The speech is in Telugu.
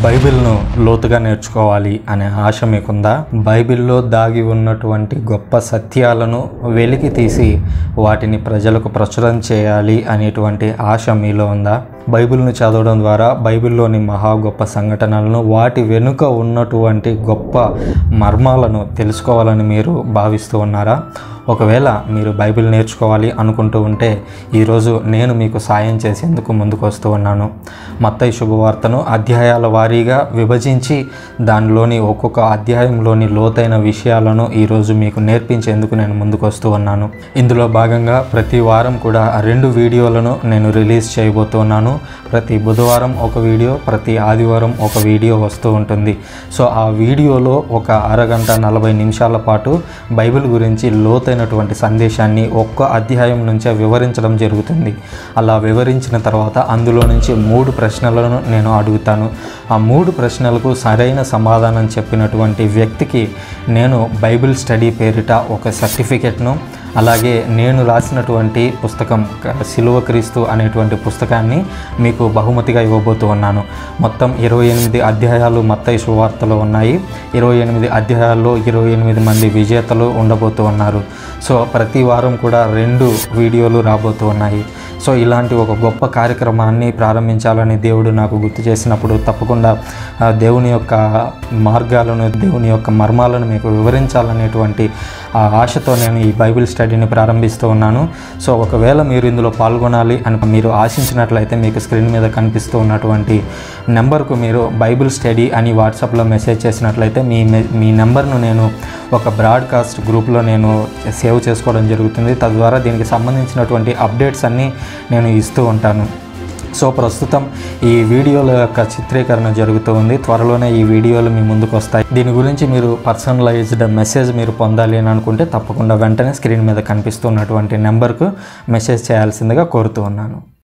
బైబిల్ను లోతుగా నేర్చుకోవాలి అనే ఆశ మీకుందా బైబిల్లో దాగి ఉన్నటువంటి గొప్ప సత్యాలను వెలికి తీసి వాటిని ప్రజలకు ప్రచురం చేయాలి అనేటువంటి ఆశ మీలో ఉందా బైబిల్ను చదవడం ద్వారా బైబిల్లోని మహా గొప్ప సంఘటనలను వాటి వెనుక ఉన్నటువంటి గొప్ప మర్మాలను తెలుసుకోవాలని మీరు భావిస్తూ ఉన్నారా ఒకవేళ మీరు బైబిల్ నేర్చుకోవాలి అనుకుంటూ ఉంటే ఈరోజు నేను మీకు సాయం చేసేందుకు ముందుకు వస్తూ ఉన్నాను మత్తయి శుభవార్తను అధ్యాయాల వారీగా విభజించి దానిలోని ఒక్కొక్క అధ్యాయంలోని లోతైన విషయాలను ఈరోజు మీకు నేర్పించేందుకు నేను ముందుకు వస్తూ ఉన్నాను ఇందులో భాగంగా ప్రతి వారం కూడా రెండు వీడియోలను నేను రిలీజ్ చేయబోతున్నాను ప్రతి బుధవారం ఒక వీడియో ప్రతి ఆదివారం ఒక వీడియో వస్తూ ఉంటుంది సో ఆ వీడియోలో ఒక అరగంట నలభై నిమిషాల పాటు బైబిల్ గురించి లోతైనటువంటి సందేశాన్ని ఒక్క అధ్యాయం నుంచే వివరించడం జరుగుతుంది అలా వివరించిన తర్వాత అందులో నుంచి మూడు ప్రశ్నలను నేను అడుగుతాను ఆ మూడు ప్రశ్నలకు సరైన సమాధానం చెప్పినటువంటి వ్యక్తికి నేను బైబిల్ స్టడీ పేరిట ఒక సర్టిఫికెట్ను అలాగే నేను రాసినటువంటి పుస్తకం క- సిలువ క్రీస్తు అనేటువంటి పుస్తకాన్ని మీకు బహుమతిగా ఇవ్వబోతూ ఉన్నాను మొత్తం ఇరవై ఎనిమిది అధ్యాయాలు మత్తయి సువార్తలో ఉన్నాయి ఇరవై ఎనిమిది అధ్యాయాల్లో ఇరవై ఎనిమిది మంది విజేతలు ఉండబోతూ ఉన్నారు సో ప్రతి వారం కూడా రెండు వీడియోలు రాబోతూ ఉన్నాయి సో ఇలాంటి ఒక గొప్ప కార్యక్రమాన్ని ప్రారంభించాలని దేవుడు నాకు గుర్తు చేసినప్పుడు తప్పకుండా ఆ, దేవుని యొక్క మార్గాలను దేవుని యొక్క మర్మాలను మీకు వివరించాలనేటువంటి ఆ ఆశతో నేను ఈ బైబిల్ స్టడీని ప్రారంభిస్తూ ఉన్నాను సో ఒకవేళ మీరు ఇందులో పాల్గొనాలి అని మీరు ఆశించినట్లయితే మీకు స్క్రీన్ మీద కనిపిస్తూ ఉన్నటువంటి నెంబర్కు మీరు బైబిల్ స్టడీ అని వాట్సాప్లో మెసేజ్ చేసినట్లయితే మీ మె- మీ నెంబర్ను నేను ఒక బ్రాడ్కాస్ట్ గ్రూప్లో నేను సేవ్ చేసుకోవడం జరుగుతుంది తద్వారా దీనికి సంబంధించినటువంటి అప్డేట్స్ అన్నీ నేను ఇస్తూ ఉంటాను సో ప్రస్తుతం ఈ వీడియోల యొక్క చిత్రీకరణ జరుగుతూ ఉంది త్వరలోనే ఈ వీడియోలు మీ ముందుకు వస్తాయి దీని గురించి మీరు పర్సనలైజ్డ్ మెసేజ్ మీరు పొందాలి అని అనుకుంటే తప్పకుండా వెంటనే స్క్రీన్ మీద కనిపిస్తున్నటువంటి నెంబర్కు మెసేజ్ చేయాల్సిందిగా కోరుతూ ఉన్నాను